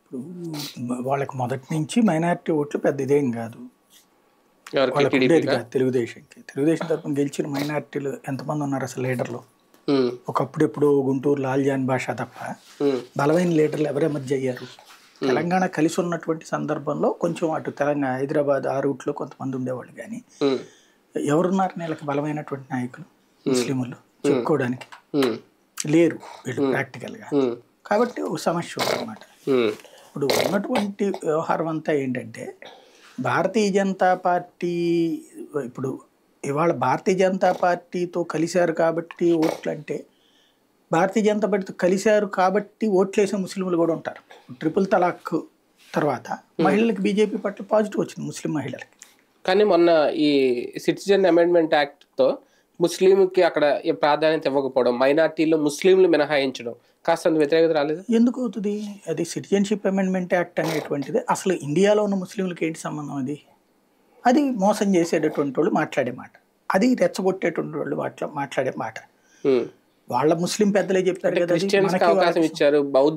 ఇప్పుడు వాళ్ళకి మొదటి నుంచి మైనారిటీ ఓట్లు పెద్ద ఇదేం కాదు ఎవరికి వాళ్ళకి ఉండేది టీడీపీ కాదు తెలుగుదేశంకి తెలుగుదేశం తరపున గెలిచిన మైనారిటీలు ఎంతమంది ఉన్నారు అసలు లీడర్లు ఒకప్పుడు ఎప్పుడు గుంటూరు లాల్జాన్ భాష తప్ప బలమైన లీడర్లు ఎవరి మధ్య అయ్యారు తెలంగాణ కలిసి ఉన్నటువంటి సందర్భంలో కొంచెం అటు తెలంగాణ హైదరాబాద్ ఆ రూట్లో కొంతమంది ఉండేవాళ్ళు కానీ ఎవరున్నారు వీళ్ళకి బలమైనటువంటి నాయకులు ముస్లింలు చెప్పుకోవడానికి లేరు వీళ్ళు ప్రాక్టికల్గా కాబట్టి ఒక సమస్య ఉందన్నమాట ఇప్పుడు ఉన్నటువంటి వ్యవహారం అంతా ఏంటంటే భారతీయ జనతా పార్టీ ఇప్పుడు ఇవాళ భారతీయ జనతా పార్టీతో కలిశారు కాబట్టి ఓట్లు అంటే భారతీయ జనతా పార్టీతో కలిశారు కాబట్టి ఓట్లేసే ముస్లింలు కూడా ఉంటారు ట్రిపుల్ తలాక్ తర్వాత మహిళలకు బీజేపీ పట్ల పాజిటివ్ వచ్చింది ముస్లిం మహిళలకి కానీ మొన్న ఈ సిటిజన్ అమెండ్మెంట్ యాక్ట్ తో ముస్లింకి అక్కడ ఏ ప్రాధాన్యత ఇవ్వకపోవడం మైనార్టీలో ముస్లింలు మినహాయించడం కాస్త అంత వ్యతిరేకత రాలేదు ఎందుకు అవుతుంది అది సిటిజన్షిప్ అమెండ్మెంట్ యాక్ట్ అనేటువంటిది అసలు ఇండియాలో ఉన్న ముస్లింలకి ఏంటి సంబంధం అది అది మోసం చేసేటటువంటి వాళ్ళు మాట్లాడే మాట అది రెచ్చగొట్టేటువంటి వాళ్ళు మాట్లా మాట్లాడే మాట వాళ్ళ ముస్లిం పెద్దలే చెప్తారు కదా అది క్రిస్టియన్స్ కి మనకి అవకాశం ఇచ్చారు బౌద్ధ